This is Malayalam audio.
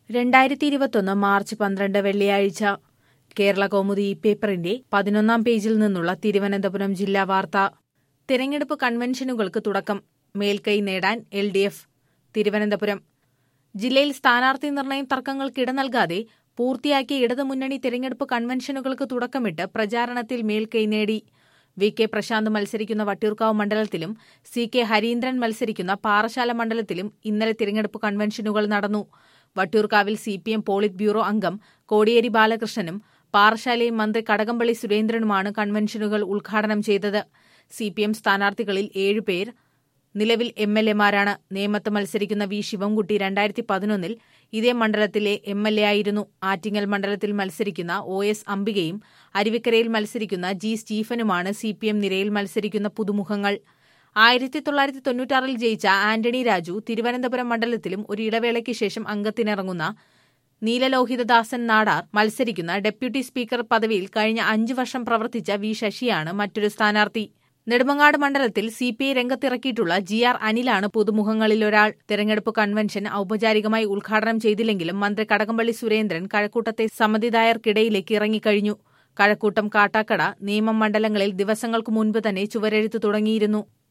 രണ്ടായിരത്തി ഇരുപത്തൊന്ന് മാർച്ച് പന്ത്രണ്ട് വെള്ളിയാഴ്ച കേരള കൗമുദി ഈ പേപ്പറിന്റെ പതിനൊന്നാം പേജിൽ നിന്നുള്ള തിരുവനന്തപുരം ജില്ലാ വാർത്ത തിരഞ്ഞെടുപ്പ് കൺവെൻഷനുകൾക്ക് തുടക്കം മേൽക്കൈ നേടാൻ എൽ ഡി എഫ് തിരുവനന്തപുരം ജില്ലയിൽ സ്ഥാനാർത്ഥി നിർണയം തർക്കങ്ങൾക്കിട നൽകാതെ പൂർത്തിയാക്കിയ ഇടതുമുന്നണി തിരഞ്ഞെടുപ്പ് കൺവെൻഷനുകൾക്ക് തുടക്കമിട്ട് പ്രചാരണത്തിൽ മേൽക്കൈ നേടി വി കെ പ്രശാന്ത് മത്സരിക്കുന്ന വട്ടിയൂർക്കാവ് മണ്ഡലത്തിലും സി കെ ഹരീന്ദ്രൻ മത്സരിക്കുന്ന പാറശാല മണ്ഡലത്തിലും ഇന്നലെ തിരഞ്ഞെടുപ്പ് കൺവെൻഷനുകൾ നടന്നു വട്ടിയൂർക്കാവിൽ C P M polit bureau അംഗം കോടിയേരി ബാലകൃഷ്ണനും പാറശാലയിൽ മന്ത്രി കടകംപള്ളി സുരേന്ദ്രനുമാണ് കൺവെൻഷനുകൾ ഉദ്ഘാടനം ചെയ്തത് സി പി എം സ്ഥാനാർത്ഥികളിൽ ഏഴുപേർ നിലവിൽ എം എൽ എമാരാണ് നേമത്ത് മത്സരിക്കുന്ന വി ശിവൻകുട്ടി രണ്ടായിരത്തി പതിനൊന്നിൽ ഇതേ മണ്ഡലത്തിലെ എം എൽ എ ആയിരുന്നു ആറ്റിങ്ങൽ മണ്ഡലത്തിൽ മത്സരിക്കുന്ന ഒ എസ് അംബികയും അരുവിക്കരയിൽ മത്സരിക്കുന്ന ജി സ്റ്റീഫനുമാണ് സി പി എം നിരയിൽ മത്സരിക്കുന്ന പുതുമുഖങ്ങൾ ആയിരത്തി തൊള്ളായിരത്തി തൊണ്ണൂറ്റാറിൽ ജയിച്ച ആന്റണി രാജു തിരുവനന്തപുരം മണ്ഡലത്തിലും ഒരു ഇടവേളയ്ക്ക് ശേഷം അംഗത്തിനിറങ്ങുന്ന നീലലോഹിതദാസൻ നാടാർ മത്സരിക്കുന്ന ഡെപ്യൂട്ടി സ്പീക്കർ പദവിയിൽ കഴിഞ്ഞ അഞ്ചു വർഷം പ്രവർത്തിച്ച വി ശശിയാണ് മറ്റൊരു സ്ഥാനാർത്ഥി നെടുമങ്ങാട് മണ്ഡലത്തിൽ സി പി ഐ രംഗത്തിറക്കിയിട്ടുള്ള ജി ആർ അനിലാണ് പുതുമുഖങ്ങളിലൊരാൾ തെരഞ്ഞെടുപ്പ് കൺവെൻഷൻ ഔപചാരികമായി ഉദ്ഘാടനം ചെയ്തില്ലെങ്കിലും മന്ത്രി കടകംപള്ളി സുരേന്ദ്രൻ കഴക്കൂട്ടത്തെ സമ്മതിദായർക്കിടയിലേക്ക് ഇറങ്ങിക്കഴിഞ്ഞു കഴക്കൂട്ടം കാട്ടാക്കട നിയമം മണ്ഡലങ്ങളിൽ ദിവസങ്ങൾക്ക് മുൻപ് തന്നെ ചുവരെഴുത്ത് തുടങ്ങിയിരുന്നു